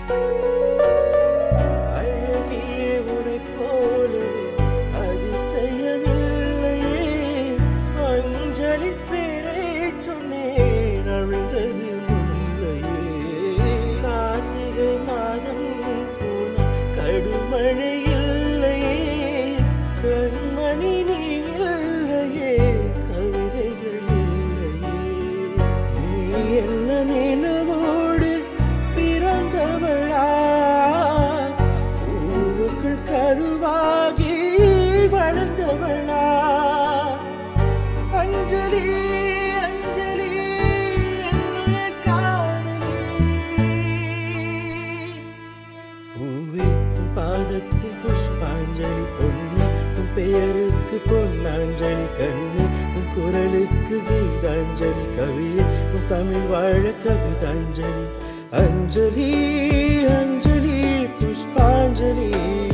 அழகிய உனைப் போலவே அதிசயமில்லையே அஞ்சலி பேரை சொன்னேன் அழுந்தது முல்லையே கார்த்திகை மாதம் போன கடுமழை இல்லையே கண்மணி நீ இல்லையே கவிதைகள் இல்லையே நீ என்ன நிலவோடு பிறந்தவளா பூவுக்குள் கருவாகி வளர்ந்தவளா அஞ்சலி அஞ்சலி என்னுடைய காதலி பூவே உன் பாதத்தில் புஷ்பாஞ்சலி பொண்ணு உன் பெயருக்கு பொன்னாஞ்சலி கண்ணு உன் குரலுக்கு கீதாஞ்சலி கவியே உன் தமிழ் வாழ கவிதாஞ்சலி அஞ்சலி அஞ்சலி புஷ்பாஞ்சலி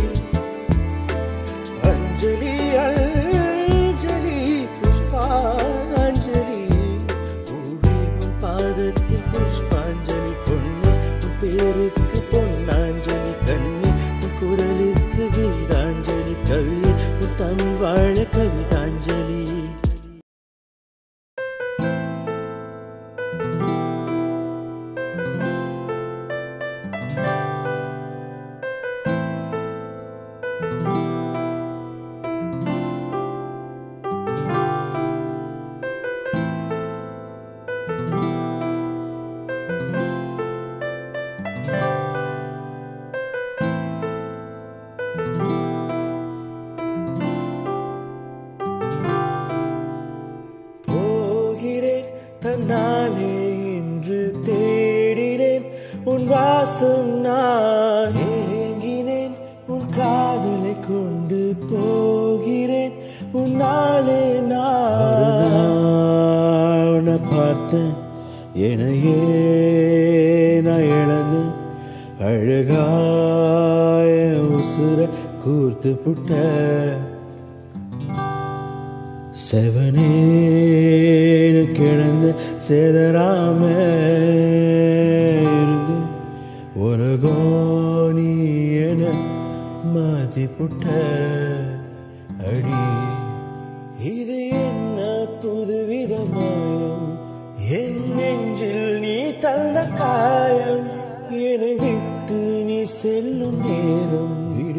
அஞ்சலி அஞ்சலி புஷ்பாஞ்சலி பூவே உன் பாதத்தில் புஷ்பாஞ்சலி பொண்ணு உன் பேருக்கு பொன்னாஞ்சலி கண்ணு உன் குரலுக்கு கீதாஞ்சலி கவியே உன் தமிழ் வாழ கவிதாஞ்சலி போகிறேன் தன்னாலே என்று தேடினேன் உன் வாசம் நான் ஏங்கினேன் உன் காதலை கொண்டு போகிறேன் உன்னாலே நான் பார்த்தேன் எனையே நான் இழந்து அழகாய உசுர கூர்த்து புட்ட செவனேனு கிடந்து சேதராம இருந்து உலகம் நீ என மாத்தி புட்ட அடி இது என்ன புதுவிதமாயம் என் நெஞ்சில் நீ தந்த காயம் என்னை விட்டு நீ செல்லும் நேரம்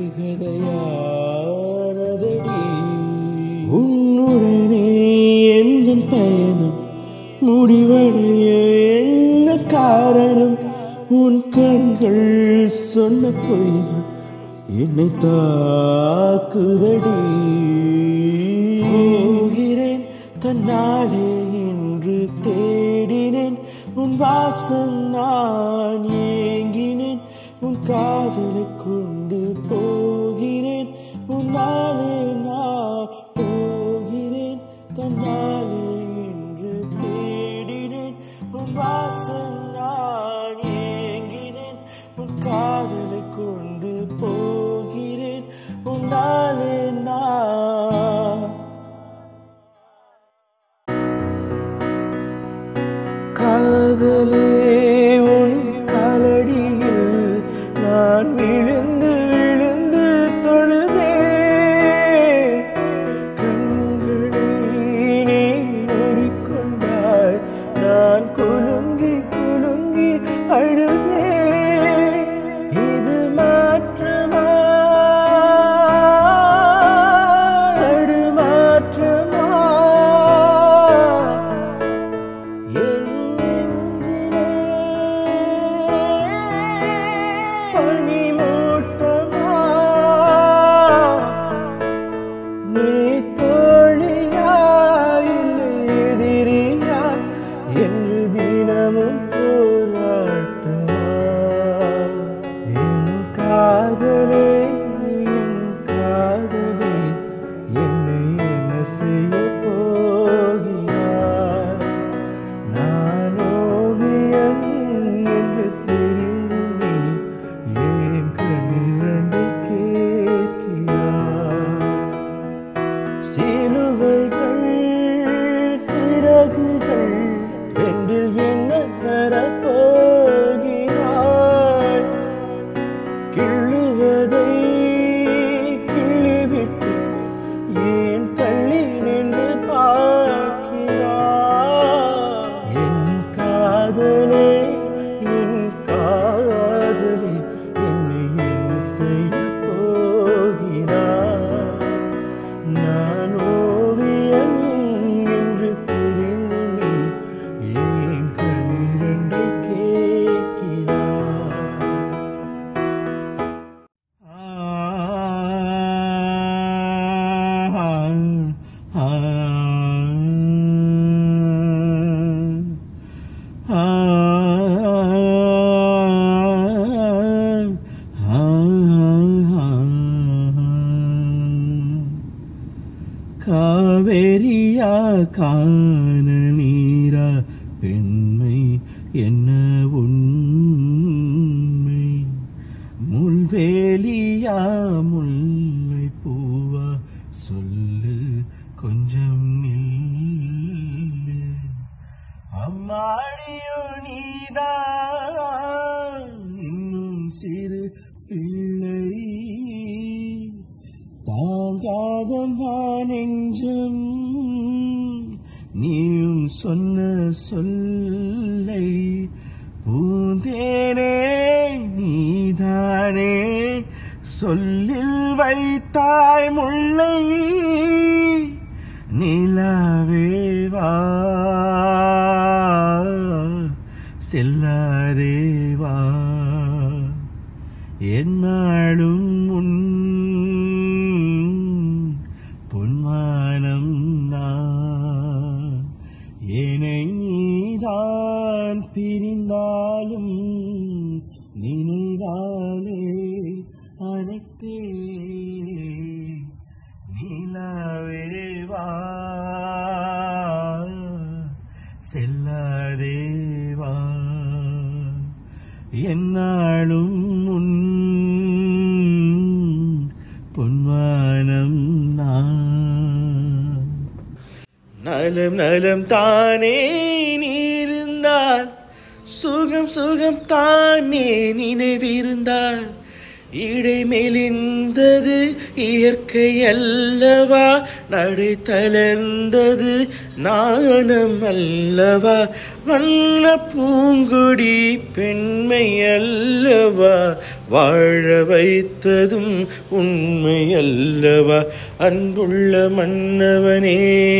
விடுகதையானதடி உன்னுடனே எந்த பயணம் முடிவடைய என்ன காரணம் உன் கண்கள் சொன்ன பொய்கள் என்னை தாக்குதடி போகிறேன் தன்னாலே என்று தேடினேன் உன் வாசம் நான் ஏங்கினேன் உன் காதலை கொண்டு போகிறேன் உன்னாலே நான் போகிறேன் தன்னாலே என்று தேடினேன் உன் வாசம் நான் ஏங்கினேன் உன் காதலை கொண்டு போகிறேன் உன்னாலே நான் காதலே உன் காலடியில் நான் விழுந்து காண நீரா பெண்மை என்ன உண்மை முள்வேலியா முல்லை பூவா சொல்லு கொஞ்சம் நில்லு அம்மாடியோ நீதான் இன்னும் சிறு பிள்ளை தாங்காத நெஞ்சம் நீயும் சொன்ன சொல்லை பூந்தேனே நீதானே சொல்லில் வைத்தாய் முல்லை நிலவே வா செல்லாதே வா என்னாலும் உன் பொன்மானம் நான் என்னை நீதான் பிரிந்தாலும் நினைவாலே அழைத்தே நிலவே வா செல்லாதே வா என்னாலும் உன் பொன்வானம் நான் நலம் நலம் தானே நீருந்தால் சுகம் சுகம் தானே நினைவிருந்தால் இடை மெலிந்தது இயற்கை அல்லவா நடை தளர்ந்தது நாணம் அல்லவா வண்ண பூங்கொடி பெண்மை அல்லவா வாழ வைத்ததும் உண்மை அல்லவா அன்புள்ள மன்னவனே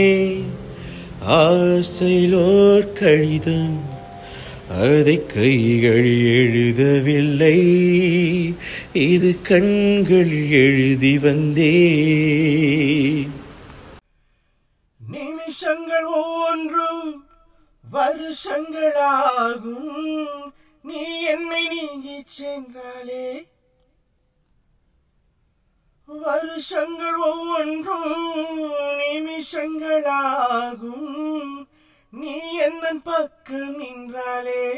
ஆசையிலோர் கடிதம் அதை கைகள் எழுதவில்லை இது கண்கள் எழுதி வந்தே நிமிஷங்கள் ஒவ்வொன்றும் வருஷங்களாகும் நீ என்னை நீங்கி சென்றாலே வருஷங்கள் ஒவ்வொன்றும் நிமிஷங்களாகும் நீ எந்த பக்கம் நின்றாலே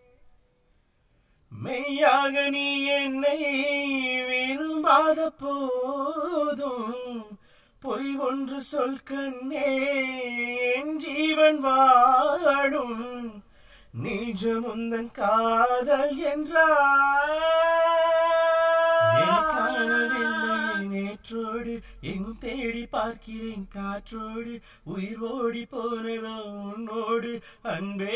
மெய்யாக நீ என்னை விரும்பாத போதும் பொய் ஒன்று சொல் கண்ணே என் ஜீவன் வாடும் நிஜமுந்தன் காதல் என்றார் நேற்றோடு எங்கும் தேடி பார்க்கிறேன் காற்றோடு உயிர் ஓடி போனதோ உன்னோடு அன்பே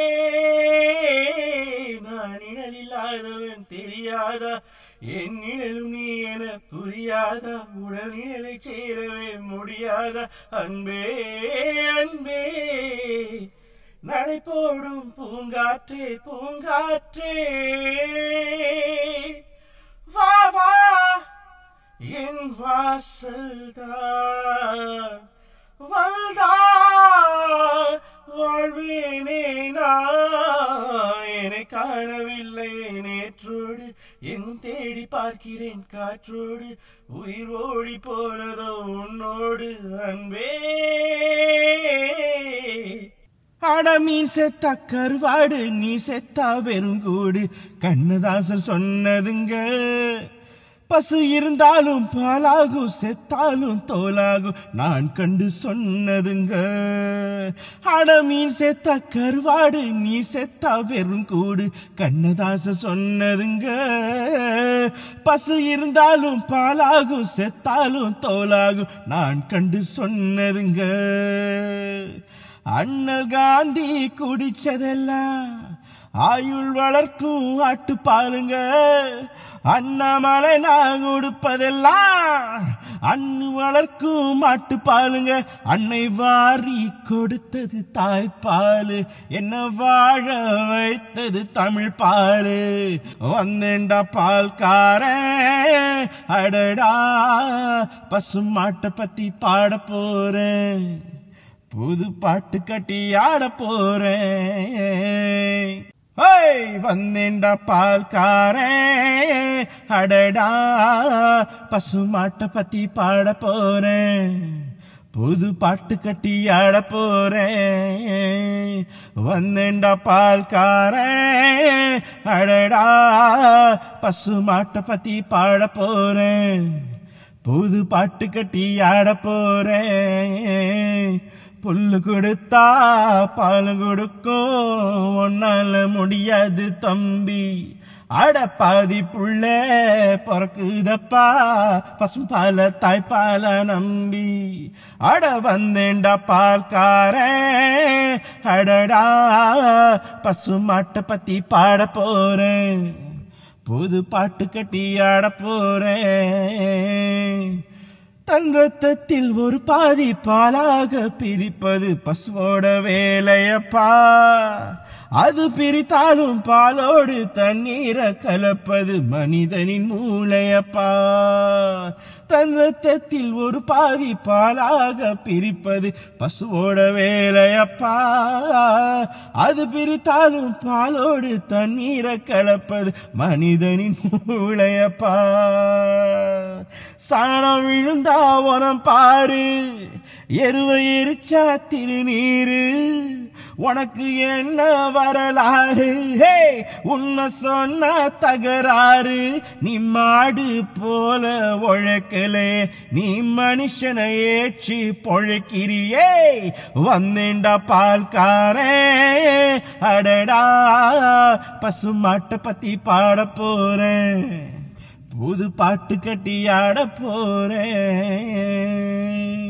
நான் நிழலில்லாதவன் தெரியாதா என் நிழலும் நீ என புரியாதா உடல் நிழலை சேரவே முடியாதா அன்பே அன்பே நடை போடும் பூங்காற்றே பூங்காற்றே வா வா என் வாசல்தான் வந்தார் வாழ்வேனே நான் என்னை காணவில்லை நேற்றோடு எங்கும் தேடி பார்க்கிறேன் காற்றோடு உயிர் ஓடி போனதோ உன்னோடு அன்பே அட மீன் செத்தா கருவாடு நீ செத்தா வெறுங்கூடு கண்ணதாசன் சொன்னதுங்க பசு இருந்தாலும் பாலாகும் செத்தாலும் தோலாகும் நான் கண்டு சொன்னதுங்க அட மீன் செத்தா கருவாடு நீ செத்தா வெறும் கூடு கண்ணதாச சொன்னதுங்க பசு இருந்தாலும் பாலாகும் செத்தாலும் தோலாகும் நான் கண்டு சொன்னதுங்க அண்ணல் காந்தி குடிச்சதெல்லாம் ஆயுள் வளர்க்கும் ஆட்டு பாருங்க அண்ணாமலை நான் கொடுப்பதெல்லாம் அண்ணு வளர்க்கும் மாட்டு பாலுங்க அன்னை வாரி கொடுத்தது தாய்ப்பாலு என்ன வாழ வைத்தது தமிழ் பாலு வந்தேண்டா பால்காரன் அடடா பசு மாட்டை பத்தி பாட போறேன் புது பாட்டு கட்டி ஆட போறேன் ஹேய் வந்தேண்டா பால்காரன் அடடா பசு மாட்டை பத்தி பாட போறேன் புது பாட்டு கட்டி ஆட போறேன் வந்தேன்டா பால்காரன் அடடா பசு மாட்டை பத்தி பாட போறேன் புது பாட்டு கட்டி ஆட போறேன் புல்லு கொடுத்தா பால் கொடுக்கும் ஒன்னால முடியாது தம்பி அட பாதி புள்ள பிறக்குதப்பா பசும் பால தாய்ப்பால நம்பி அட வந்தேன்டா பால்காரன் அடடா பசு மாட்டை பத்தி பாட போறேன் புது பாட்டு கட்டி ஆட போறேன் தன் ரத்தத்தில் ஒரு பாதி பாலாக பிரிப்பது பசுவோட வேலையப்பா அது பிரித்தாலும் பாலோடு தண்ணீரை கலப்பது மனிதனின் மூளையப்பா தன் ரத்தத்தில் ஒரு பாதி பாலாக பிரிப்பது பசுவோட வேலையப்பா அது பிரித்தாலும் பாலோடு தண்ணீரை கலப்பது மனிதனின் மூளையப்பா சாணம் விழுந்தா உனம் பாரு எருவை எரிச்சா திருநீரு உனக்கு என்ன வரலாறு ஹே உன்னை சொன்ன தகராறு நீ மாடு போல உழைக்கலே நீ மனுஷனை ஏற்றி பொழைக்கிறியே வந்தேண்டா பால்காரன் அடடா பசு மாட்டை பத்தி பாட போறேன் புது பாட்டு கட்டி ஆட போறேன்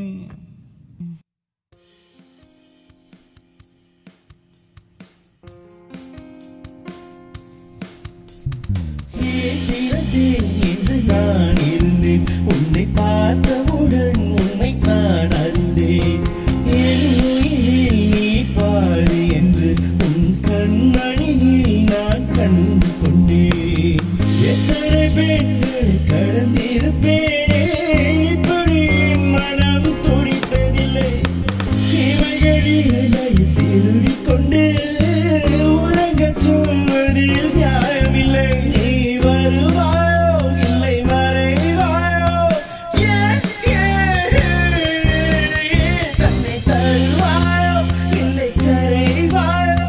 பிறந்தேன் என்று நான் இருந்தேன் உன்னை பார்த்தவுடன் உன்னை நான் அறிந்தேன் என் உயிரில் நீ பாரு என்று உன் கண்மணியில் நான் கண்டு கொண்டேன் எத்தனை பெண்கள் கடந்திருப்பேனே இப்படி என் மனம் துடித்ததில்லை இவைகளில் திருடிக் கொண்டு உறங்கச் சொல்வதில் நியாயமில்லை நீ வருவாயோ இல்லை மறைவாயோ ஏ, ஏ, ஏ, தன்னை தருவாயோ இல்லை கரைவாயோ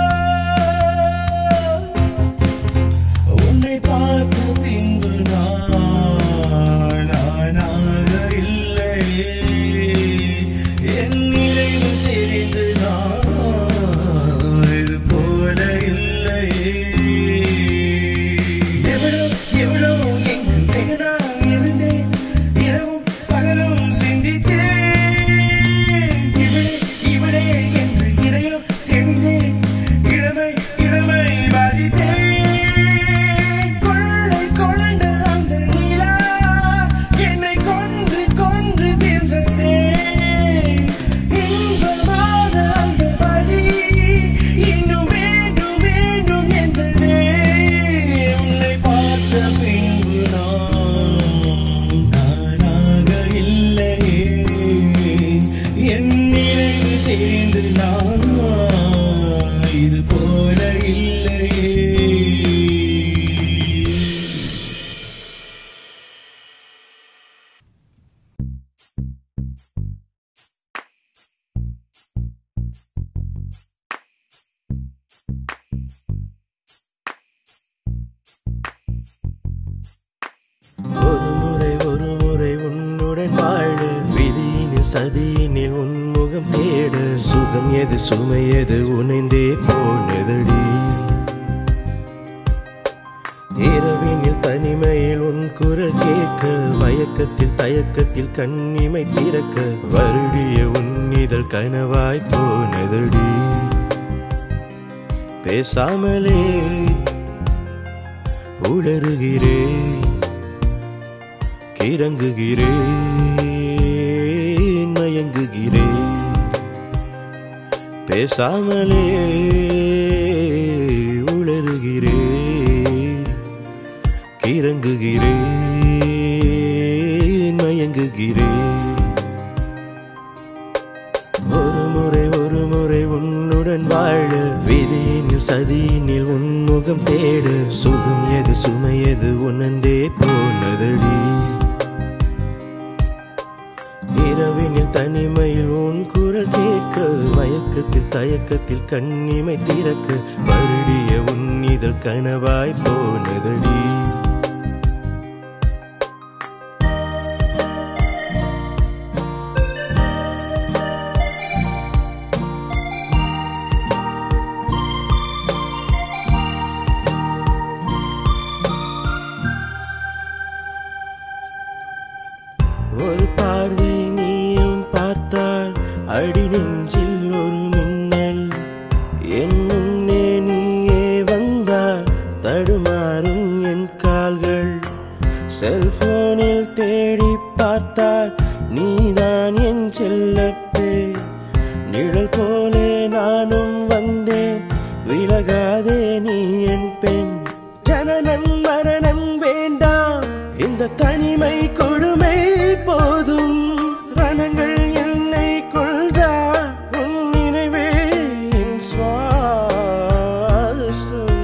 உன்னை பார்த்த பின்பு நான் நானாக இல்லையே என் நினைவு தெரிந்து நான் இது போல இல்லையே எவ்வளோ எவ்வளோ எங்கு வெகு நான் இருந்தேன் இரவும் பகலும் சிந்தித்தேன் இவளே இவளே என்று இதயம் தெரிந்தேன் இளமை இளமை பாதித்தேன் கொள்ளை கொண்ட அந்த நிலா என்னை கொன்று கொன்று தின்றதே இன்பமான அந்த வழி இன்னும் வேண்டும் வேண்டும் என்றதே உன்னை பார்த்த பின்பு நான் நானாக இல்லையே என் நினைவு தெரிந்து நான் இது போல இல்லையே ஒரு முறை ஒரு முறை உன்னுடன் வாழ விதியினில் சதியினில் உன்முகம் தேட சுகம் எது சுமை எது உனைந்தே போனதடி இரவினில் தனிமையில் உன் குரல் கேட்க மயக்கத்தில் தயக்கத்தில் கண்ணிமை திறக்க வருடிய உன் இதழ் கனவாய் போனதடி பேசாமலே உளறுகிறேன் கிறங்குகிறேன் மயங்குகிறேன் பேசாமலே உளறுகிறேன் கிறங்குகிறேன் மயங்குகிறேன் ஒரு முறை ஒரு முறை உன்னுடன் வாழ விதியினில் சதியினில் உன்முகம் தேட சுகம் எது சுமை எது உணர்ந்தே போனதடி இரவினில் தனிமையில் உன் குரல் கேட்க மயக்கத்தில் தயக்கத்தில் கண்ணிமை திறக்க வருடிய உன் இதழ் கனவாய் போனதடி ஒரு பார்வை நீயும் பார்த்தால் அடி நெஞ்சில் ஒரு மின்னல் என் முன்னே நீயே வந்தால் தடுமாறும் என் கால்கள் செல்போனில் தேடி பார்த்தால் நீதான் என் செல்லப்பே நிழல் போலே நானும் வந்தேன் விலகாதே நீ என் பெண் ஜனனம் மரணம் வேண்டாம் இந்த தனிமை கொடுமை போதும் ரணங்கள் என்னை கொள்றா உன் நினைவே என் சுவாசம்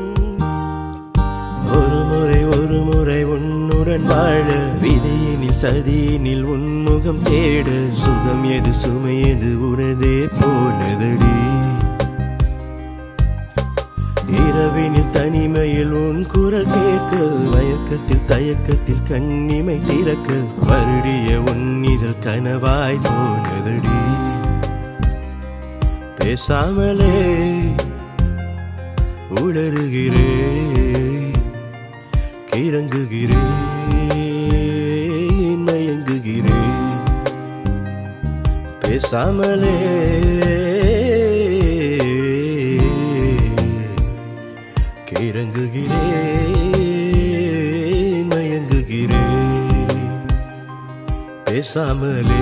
ஒரு முறை ஒரு முறை உன்னுடன் வாழ விதியினில் சதியினில் உன்முகம் தேட சுகம் எது சுமை எது உனதே போனதடி இரவினில் தனிமையில் உன் குரல் கேட்க மயக்கத்தில் தயக்கத்தில் கண்ணிமை திறக்க வருடிய உன் இதழ் கனவாய் போனதடி பேசாமலே உளறுகிறேன் கிறங்குகிறேன் மயங்குகிறேன் பேசாமலே கிறங்குகிறேன் மயங்குகிறேன் பேசாமலே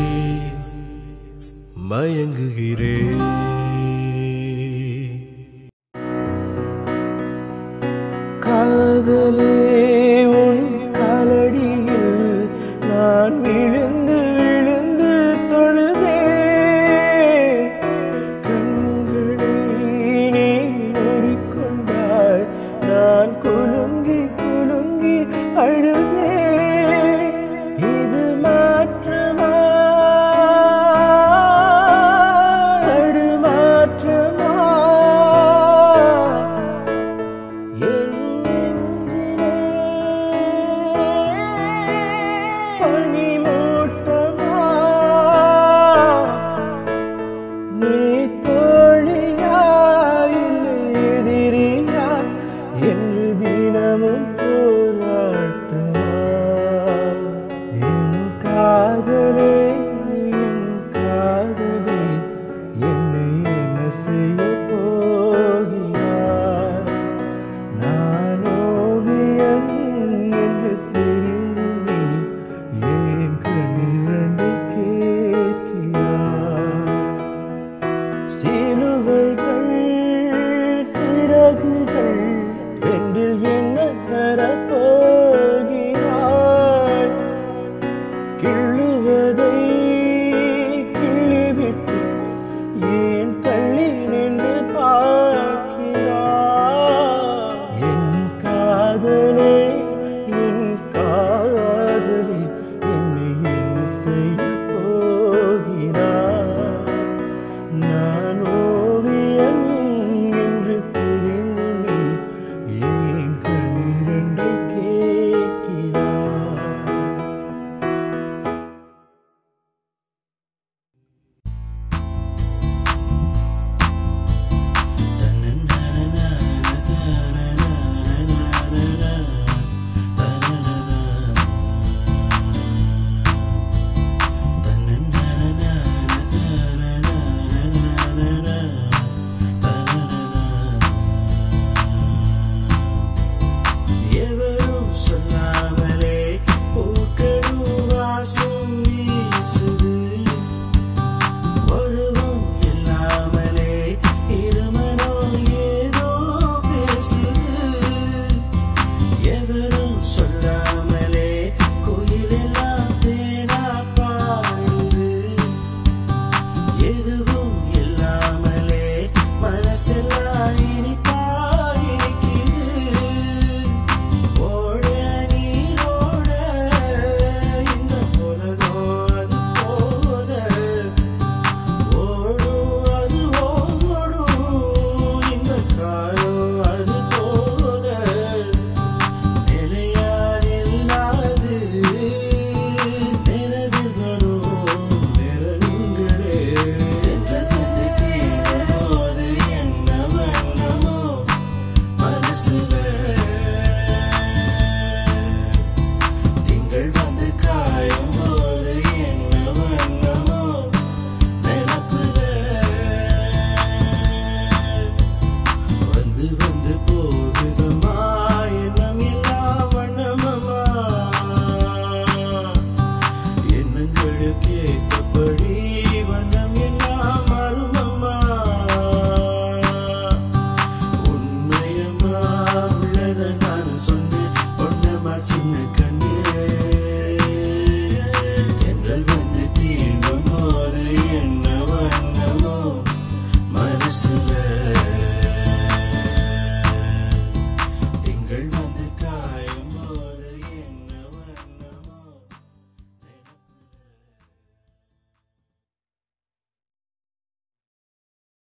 மயங்குகிறேன் காதலே உன் காலடியில் நான் விழுந்து விழுந்து தொழுதே கண்களை நீ மூடிக்கொண்டாய் நான் குலுங்கி குலுங்கி அழுதே இது மாற்றமா அடு மாற்றமா என்